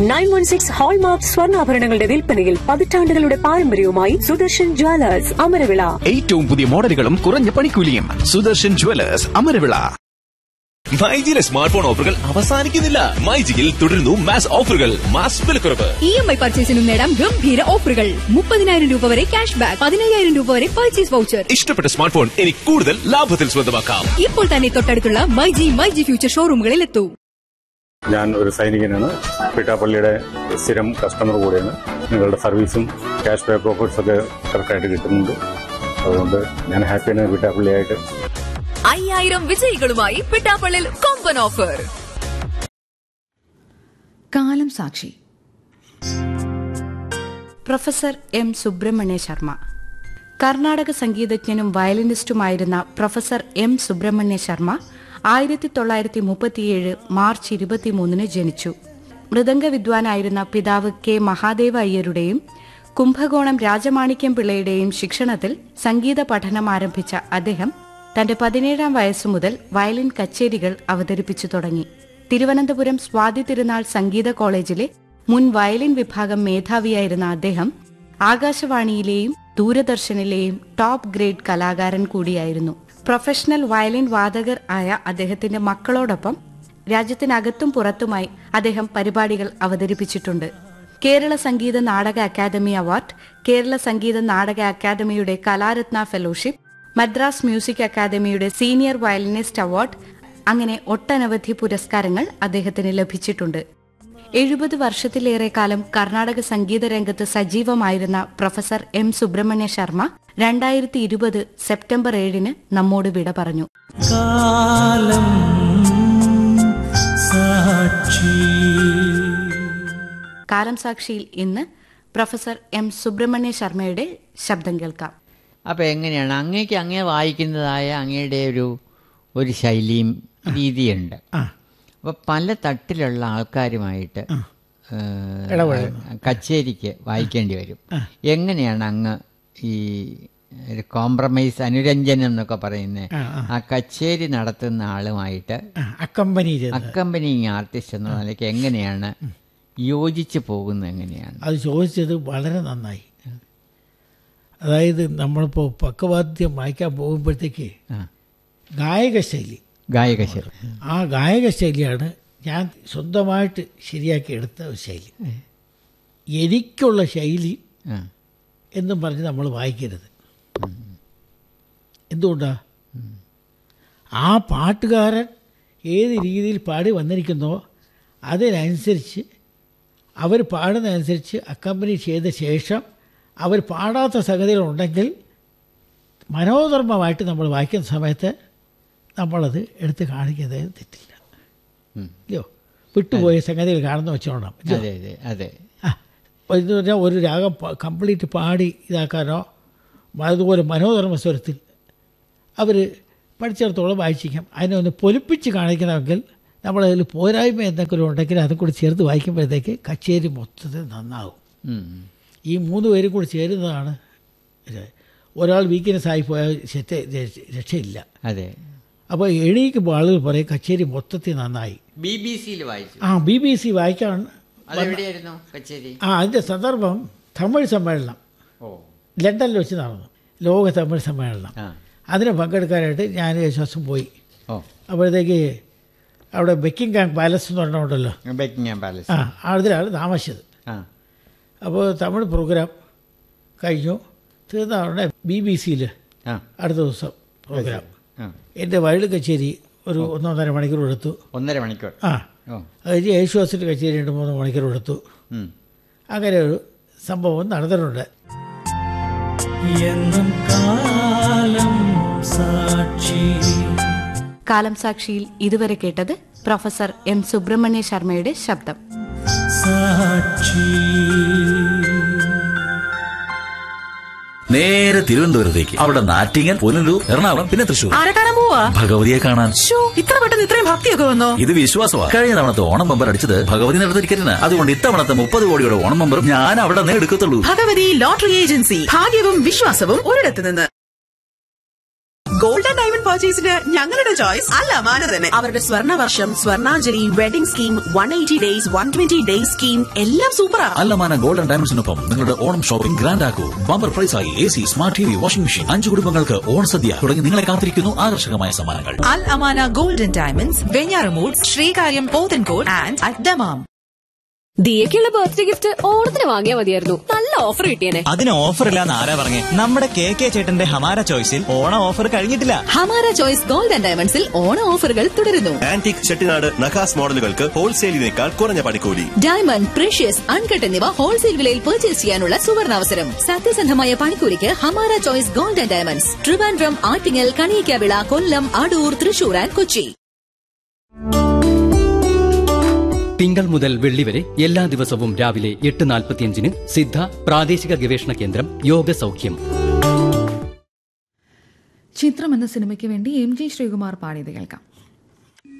Nine one six hallmark സ്വർണ്ണാഭരണങ്ങളുടെ വിൽപ്പനയിൽ പതിറ്റാണ്ടുകളുടെ പാരമ്പര്യവുമായി സുദർശൻ ജ്വല്ലേഴ്സ് അമരവിള ഏറ്റവും പുതിയ മോഡലുകളും കുറഞ്ഞ പണിക്കൂലിയും സുദർശൻ ജുവലേഴ്സ് അമരവിള മൈജിയിലെ സ്മാർട്ട് ഫോൺ ഓഫറുകൾ അവസാനിക്കുന്നില്ല മൈജിയിൽ തുടരുന്നു മാസ് ഓഫറുകൾ മാസ് വിലക്കുറവ് ഇ എം ഐ പർച്ചേസിനും നേടാം ഗംഭീര ഓഫറുകൾ മുപ്പതിനായിരം രൂപ വരെ ക്യാഷ് ബാക്ക് പതിനയ്യായിരം രൂപ വരെ പർച്ചേസ് വൗച്ചർ ഇഷ്ടപ്പെട്ട സ്മാർട്ട് ഫോൺ ഇനി കൂടുതൽ ലാഭത്തിൽ സ്വന്തമാക്കാം ഇപ്പോൾ തന്നെ തൊട്ടടുത്തുള്ള മൈജി മൈജി ഫ്യൂച്ചർ ഷോറൂമുകളിൽ എത്തൂ ഞാൻ ഒരു സൈനികനാണ് പിട്ടാപ്പള്ളിയുടെ സ്ഥിരം കസ്റ്റമർ കൂടെയാണ് നിങ്ങളുടെ സർവീസും ക്യാഷ് ബാക്ക് ഓഫേഴ്സ് ഒക്കെ കറക്റ്റായിട്ട് കിട്ടുന്നുണ്ട് അതുകൊണ്ട് ഞാൻ ഹാപ്പിയാണ് പിട്ടാപ്പള്ളിയായിട്ട് അയ്യായിരം വിജയികളുമായി പിട്ടാപ്പള്ളിൽ കൊമ്പൻ ഓഫർ കാലം സാക്ഷി പ്രൊഫസർ എം സുബ്രഹ്മണ്യ ശർമ്മ കർണാടക സംഗീതജ്ഞനും വയലിനിസ്റ്റുമായിരുന്ന പ്രൊഫസർ എം സുബ്രഹ്മണ്യ ശർമ്മ ആയിരത്തി തൊള്ളായിരത്തി മുപ്പത്തിയേഴ് മാർച്ച് ഇരുപത്തിമൂന്നിന് ജനിച്ചു മൃദംഗ വിദ്വാനായിരുന്ന പിതാവ് കെ മഹാദേവ അയ്യരുടെയും കുംഭകോണം രാജമാണിക്യം പിള്ളയുടെയും ശിക്ഷണത്തിൽ സംഗീത പഠനം ആരംഭിച്ച അദ്ദേഹം തന്റെ പതിനേഴാം വയസ്സു മുതൽ വയലിൻ കച്ചേരികൾ അവതരിപ്പിച്ചു തുടങ്ങി തിരുവനന്തപുരം സ്വാതി തിരുനാൾ സംഗീത കോളേജിലെ മുൻ വയലിൻ വിഭാഗം മേധാവിയായിരുന്ന അദ്ദേഹം ആകാശവാണിയിലെയും ദൂരദർശനിലെയും ടോപ്പ് ഗ്രേഡ് കലാകാരൻ കൂടിയായിരുന്നു പ്രൊഫഷണൽ വയലിൻ വാദകർ ആയ അദ്ദേഹത്തിന്റെ മക്കളോടൊപ്പം രാജ്യത്തിനകത്തും പുറത്തുമായി അദ്ദേഹം പരിപാടികൾ അവതരിപ്പിച്ചിട്ടുണ്ട് കേരള സംഗീത നാടക അക്കാദമി അവാർഡ് കേരള സംഗീത നാടക അക്കാദമിയുടെ കലാരത്ന ഫെലോഷിപ്പ് മദ്രാസ് മ്യൂസിക് അക്കാദമിയുടെ സീനിയർ വയലിനിസ്റ്റ് അവാർഡ് അങ്ങനെ ഒട്ടനവധി പുരസ്കാരങ്ങൾ അദ്ദേഹത്തിന് ലഭിച്ചിട്ടുണ്ട് എഴുപത് വർഷത്തിലേറെ കാലം കർണാടക സംഗീത രംഗത്ത് സജീവമായിരുന്ന പ്രൊഫസർ എം സുബ്രഹ്മണ്യ ശർമ്മ രണ്ടായിരത്തി ഇരുപത് സെപ്റ്റംബർ ഏഴിന് നമ്മോട് വിട പറഞ്ഞു കാലം സാക്ഷി കാലം സാക്ഷിയിൽ ഇന്ന് പ്രൊഫസർ എം സുബ്രഹ്മണ്യ ശർമ്മയുടെ ശബ്ദം കേൾക്കാം അപ്പോൾ എങ്ങനെയാണ് അങ്ങേക്ക് അങ്ങേ വായിക്കുന്നതായ അങ്ങയുടെ ഒരു ഒരു ശൈലിയും രീതിയുണ്ട് അപ്പോൾ പല തട്ടിലുള്ള ആൾക്കാരുമായിട്ട് ഏഹ്, കച്ചേരിക്ക് വായിക്കേണ്ടി വരും എങ്ങനെയാണ് അങ്ങ് ഈ ഒരു കോംപ്രമൈസ് അനുരഞ്ജനം എന്നൊക്കെ പറയുന്നത് ആ കച്ചേരി നടത്തുന്ന ആളുമായിട്ട് അക്കമ്പനി ചെയ്ത് അക്കമ്പനിങ് ആർട്ടിസ്റ്റ് എന്ന നിലയ്ക്ക് എങ്ങനെയാണ് യോജിച്ച് പോകുന്നത് എങ്ങനെയാണ് അത് ചോദിച്ചത് വളരെ നന്നായി അതായത് നമ്മളിപ്പോൾ പക്കവാദ്യം വായിക്കാൻ പോകുമ്പോഴത്തേക്ക് ആ. ഗായക ശൈലി ഗായകശൈലി ആ ഗായക ശൈലിയാണ് ഞാൻ സ്വന്തമായിട്ട് ശരിയാക്കി എടുത്ത ഒരു ശൈലി എനിക്കുള്ള ശൈലി ആ എന്നും പറഞ്ഞ് നമ്മൾ വായിക്കരുത് എന്തുകൊണ്ടാ ആ പാട്ടുകാരൻ ഏത് രീതിയിൽ പാടി വന്നിരിക്കുന്നോ അതിനനുസരിച്ച് അവർ പാടുന്നതനുസരിച്ച് അക്കമ്പനി ചെയ്ത ശേഷം അവർ പാടാത്ത സംഗതികളുണ്ടെങ്കിൽ മനോധർമ്മമായിട്ട് നമ്മൾ വായിക്കുന്ന സമയത്ത് നമ്മളത് എടുത്ത് കാണിക്കുന്നത് തെറ്റില്ല ഇല്ലയോ വിട്ടുപോയ സംഗതികൾ കാണുന്ന വെച്ചോണം ഇല്ലയോ? അതെ അതെ അതെ ആ, എന്ന് പറഞ്ഞാൽ ഒരു രാഗം കംപ്ലീറ്റ് പാടി ഇതാക്കാനോ അതുപോലെ മനോധർമ്മ സ്വരത്തിൽ അവർ പഠിച്ചിടത്തോളം വായിച്ചിരിക്കാം അതിനെ ഒന്ന് പൊലിപ്പിച്ച് കാണിക്കണമെങ്കിൽ നമ്മളതിൽ പോരായ്മ എന്തെങ്കിലും ഉണ്ടെങ്കിൽ അതും കൂടി ചേർത്ത് വായിക്കുമ്പോഴത്തേക്ക് കച്ചേരി മൊത്തത്തിൽ നന്നാവും ഉം. ഈ മൂന്ന് പേരും കൂടി ചേരുന്നതാണ് ഇത്. ഒരാൾ വീക്ക്നെസ് ആയി പോയാൽ ശറ്റ രക്ഷയില്ല അതെ അപ്പോൾ എണീക്കുമ്പോൾ ആളുകൾ പറയും കച്ചേരി മൊത്തത്തിൽ നന്നായി ബി ബി സിയിൽ വായിച്ചു ആ ബി ബി സി വായിക്കാൻ അതെവിടെയായിരുന്നു കച്ചേരി ആ അതിൻ്റെ സന്ദർഭം തമിഴ് സമ്മേളനം ഓ ലണ്ടനിൽ വെച്ച് നടന്നു ലോക തമിഴ് സമ്മേളനം ആ അതിന് പങ്കെടുക്കാനായിട്ട് ഞാൻ ശ്വാസം പോയി ഓ അപ്പോഴത്തേക്ക് അവിടെ ബെക്കിംഗ് പാലസ് എന്ന് പറഞ്ഞുണ്ടല്ലോ ബെക്കിംഗ്ഹാം പാലസ് ആ അതിലാണ് താമസിച്ചത് ആ അപ്പോൾ തമിഴ് പ്രോഗ്രാം കഴിഞ്ഞു തീർന്ന ഉടനെ ബി ബി സിയിൽ ആ അടുത്ത ദിവസം പ്രോഗ്രാം ആ എൻ്റെ വയലിൻ കച്ചേരി ഒരു ഒന്നൊന്നര മണിക്കൂർ എടുത്തു ഒന്നര മണിക്കൂർ ആ ഓ അത് കഴിഞ്ഞ് യേശുദാസിൻ്റെ കച്ചേരി രണ്ട് മൂന്ന് മണിക്കൂർ എടുത്തു ഉം. അങ്ങനെ ഒരു സംഭവം നടന്നിട്ടുണ്ട് എന്നും കാലം സാക്ഷി കാലം സാക്ഷിയിൽ ഇതുവരെ കേട്ടത് പ്രൊഫസർ എം സുബ്രഹ്മണ്യ ശർമ്മയുടെ ശബ്ദം സാക്ഷി നേരെ തിരുവനന്തപുരത്തേക്ക് അവിടെ നാറ്റിങ്ങൽ പുനലൂർ എറണാകുളം പിന്നെ തൃശ്ശൂർ ആരെ കാണാൻ പോവാ ഭഗവതിയെ കാണാൻ ശ്ശോ, ഇത്ര പെട്ടെന്ന് ഇത്രയും ഭക്തിയൊക്കെ വന്നോ ഇത് വിശ്വാസമാണ് കഴിഞ്ഞ തവണത്തെ ഓണം ബമ്പർ അടിച്ചത് ഭഗവതി നടത്ത ടിക്കറ്റിന് അതുകൊണ്ട് ഇത്തവണത്തെ മുപ്പത് കോടിയുടെ ഓണം ബമ്പറും ഞാൻ അവിടെ നിന്ന് എടുക്കത്തുള്ളൂ ഭഗവതി ലോട്ടറി ഏജൻസി ഭാഗ്യവും വിശ്വാസവും ഒരിടത്ത് നിന്ന് ഗോൾഡൻ ഡയമണ്ട് പർച്ചേസിന് ഞങ്ങളുടെ ചോയ്സ് അല്ല മാന തന്നെ അവരുടെ സ്വർണ്ണ വർഷം Swarnanjali wedding scheme one eighty days one twenty days scheme എല്ലാം സൂപ്പറാ അല്ലമാന ഗോൾഡൻ ഡയമണ്ട്സിനൊപ്പം നിങ്ങളുടെ ഓണം ഷോപ്പിംഗ് ഗ്രാൻഡ് ആക്കൂ ബമ്പർ പ്രൈസായി A C smart T V washing machine അഞ്ചു കുടുംബങ്ങൾക്ക് ഓണസദ്യ തുടങ്ങി നിങ്ങളെ കാത്തിരിക്കുന്നു ആകർഷകമായ സമ്മാനങ്ങൾ Al Amana golden diamonds Venjaramoodu Sreekaryam Pothencode and at Dammam ദിയക്കുള്ള ബർത്ത്ഡേ ഗിഫ്റ്റ് ഓണത്തിന് വാങ്ങിയാൽ മതിയായിരുന്നു നല്ല ഓഫർ കിട്ടിയേനെ അതിന് ഓഫർ ഇല്ലാന്ന് ആരാ പറഞ്ഞേ നമ്മുടെ കെ കെ ചേട്ടന്റെ ഹമാര ചോയ്സിൽ ഓണ ഓഫർ കഴിഞ്ഞിട്ടില്ല ഹമാര ചോയ്സ് ഗോൾഡ് ആൻഡ് ഡയമണ്ട്സിൽ ഓണ ഓഫറുകൾ തുടരുന്നു ആന്റിക് ചെട്ടിനാട് നഖാസ് മോഡലുകൾക്ക് ഹോൾസെയിലിനേക്കാൾ കുറഞ്ഞ പണിക്കൂലി ഡയമണ്ട് പ്രഷ്യസ് അൺകട്ട് എന്നിവ ഹോൾസെയിൽ വിലയിൽ പർച്ചേസ് ചെയ്യാനുള്ള സുവർണാവസരം സത്യസന്ധമായ പണിക്കൂലിക്ക് Hamara choice gold and diamonds Trivandrum Attingal Kaniyikkavila Kollam Adoor Thrissur and Kochi തിങ്കൾ മുതൽ വെള്ളി വരെ എല്ലാ ദിവസവും രാവിലെ എട്ട് നാൽപ്പത്തിയഞ്ചിന് സിദ്ധ പ്രാദേശിക ഗവേഷണ കേന്ദ്രം യോഗ സൗഖ്യം ചിത്രം എന്ന സിനിമയ്ക്ക് വേണ്ടി എം ജി ശ്രീകുമാർ പാടിയത് കേൾക്കാം